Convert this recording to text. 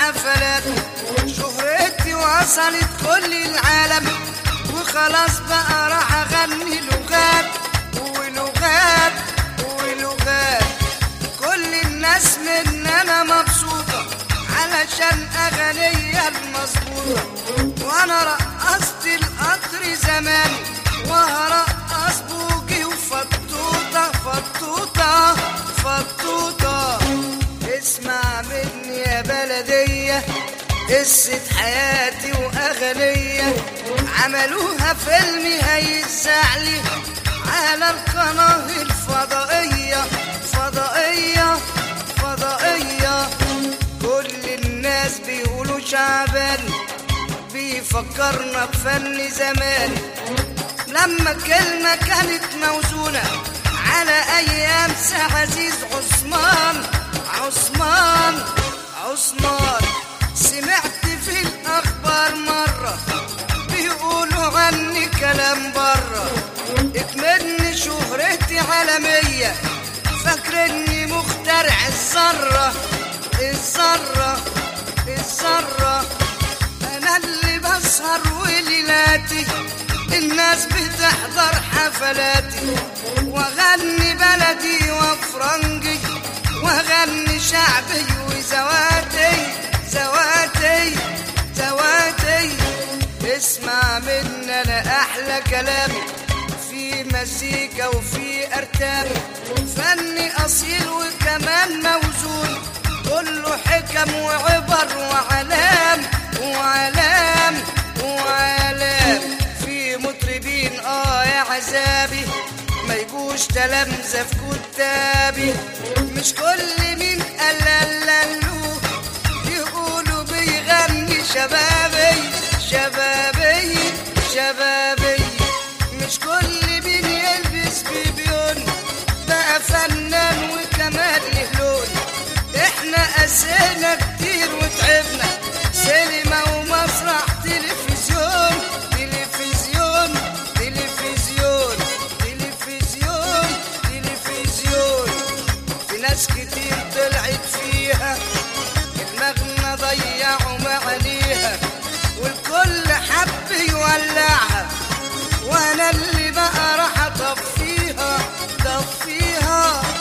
حفلاتي شهرتي وصلت كل العالم وخلاص بقى راح اغني لغات ولغات ولغات كل الناس من انا مبسوطة علشان اغنية المظبوطة وانا رقصت القطر زمان وهرقص بوجي وفطوطة فطوطة فطوطة اسمع مني يا بلدية قصة حياتي وأغنية عملوها فيلم هيزعلي على القناة الفضائية فضائية فضائية كل الناس بيقولوا شعبان بيفكرنا بفن زمان لما كلمة كانت موزونة على أيام سي عزيز عثمان عثمان عثمان سمعت في الأخبار مرة بيقولوا عني كلام برة اكملني شهرتي عالمية فاكرني مخترع الذرة الذرة الذرة أنا اللي بسهر وليلاتي الناس بتحضر حفلاتي واغني بلدي وفرنجي واغني شعبي وزواتي زواتي زواتي اسمع مني انا احلى كلامي في مزيكا وفي ارتام فني اصيل وكمان موزون كله حكم وعبر وعلام وعلام وعلام في مطربين اه يا عذابي ما يجوش تلامذة في كتابي مش كل مين قلللو يقولوا بيغني شبابي شبابي شبابي مش كل مين يلبس بيبيون بقى فنان وكمان له لون احنا قسينا كتير وتعبنا سينما ومسرح تلفزيون تلفزيون تلفزيون تلفزيون تلفزيون في ناس كتير طلعت فيها دماغنا ضيعوا معانيها والكل حب يولعها وانا اللي بقى راح اطفيها طفيها